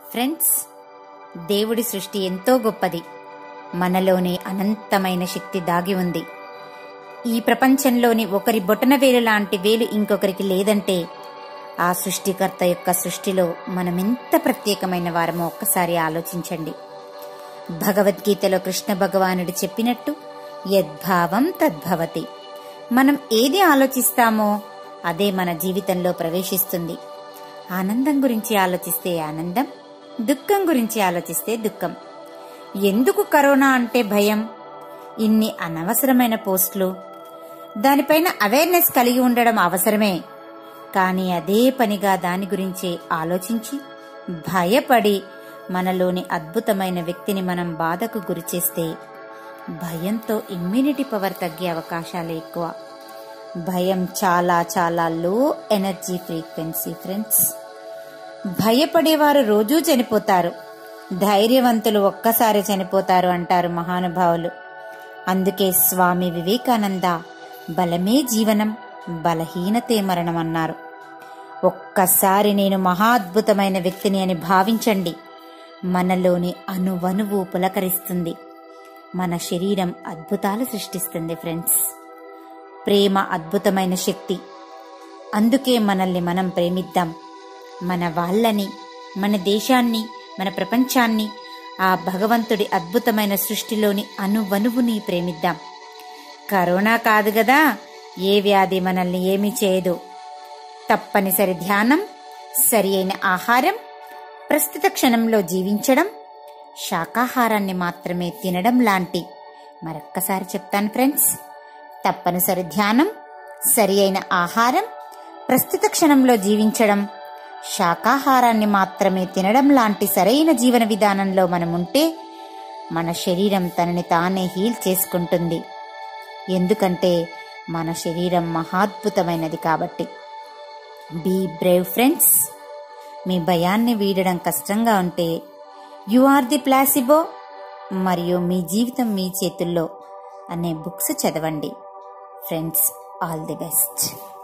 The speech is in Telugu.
ఫ్రెండ్స్ దేవుడి సృష్టి ఎంతో గొప్పది మనలోనే అనంతమైన శక్తి దాగి ఉంది ఈ ప్రపంచంలోని ఒకరి బొటన వేలు లాంటి వేలు ఇంకొకరికి లేదంటే ఆ సృష్టికర్త యొక్క సృష్టిలో మనమెంత ప్రత్యేకమైన వారమో ఒక్కసారి ఆలోచించండి భగవద్గీతలో కృష్ణ భగవానుడు చెప్పినట్టు యద్భావం తద్భవతి మనం ఏది ఆలోచిస్తామో అదే మన జీవితంలో ప్రవేశిస్తుంది ఆనందం గురించి ఆలోచిస్తే ఆనందం దుఃఖం గురించి ఆలోచిస్తే దుఃఖం ఎందుకు కరోనా అంటే భయం ఇన్ని అనవసరమైన పోస్టులు దానిపైన అవేర్నెస్ కలిగి ఉండడం అవసరమే కానీ అదే పనిగా దాని గురించి ఆలోచించి భయపడి మనలోని అద్భుతమైన వ్యక్తిని మనం బాధకు గురిచేస్తే భయంతో ఇమ్యూనిటీ పవర్ తగ్గే అవకాశాలు ఎక్కువ భయం చాలా చాలా లో ఎనర్జీ ఫ్రీక్వెన్సీ ఫ్రెండ్స్ భయపడేవారు రోజూ చనిపోతారు ధైర్యవంతులు ఒక్కసారి చనిపోతారు అంటారు మహానుభావులు అందుకే స్వామి వివేకానంద బలమే జీవనం బలహీనతే మరణం అన్నారు ఒక్కసారి నేను మహా అద్భుతమైన వ్యక్తిని అని భావించండి మనలోని అణువణువు పులకరిస్తుంది మన శరీరం అద్భుతాలు సృష్టిస్తుంది ఫ్రెండ్స్ ప్రేమ అద్భుతమైన శక్తి అందుకే మనల్ని మనం ప్రేమిద్దాం మన వాళ్ళని మన దేశాన్ని మన ప్రపంచాన్ని ఆ భగవంతుడి అద్భుతమైన సృష్టిలోని అణువణువుని ప్రేమిద్దాం కరోనా కాదు కదా ఏ వ్యాధి మనల్ని ఏమీ చేయదు తప్పనిసరి ధ్యానం సరి అయిన ఆహారం ప్రస్తుత క్షణంలో జీవించడం శాకాహారాన్ని మాత్రమే తినడం లాంటి మరొక్కసారి చెప్తాను ఫ్రెండ్స్ తప్పనిసరి ధ్యానం సరి అయిన ఆహారం ప్రస్తుత క్షణంలో జీవించడం శాకాహారాన్ని మాత్రమే తినడం లాంటి సరైన జీవన విధానంలో మనముంటే మన శరీరం తనని తానే హీల్ చేసుకుంటుంది ఎందుకంటే మన శరీరం మహాద్భుతమైనది కాబట్టి బీ బ్రేవ్ ఫ్రెండ్స్ మీ భయాన్ని వీడడం కష్టంగా ఉంటే యు ఆర్ ది ప్లాసిబో మరియు మీ జీవితం మీ చేతుల్లో అనే బుక్స్ చదవండి ఫ్రెండ్స్ ఆల్ ది బెస్ట్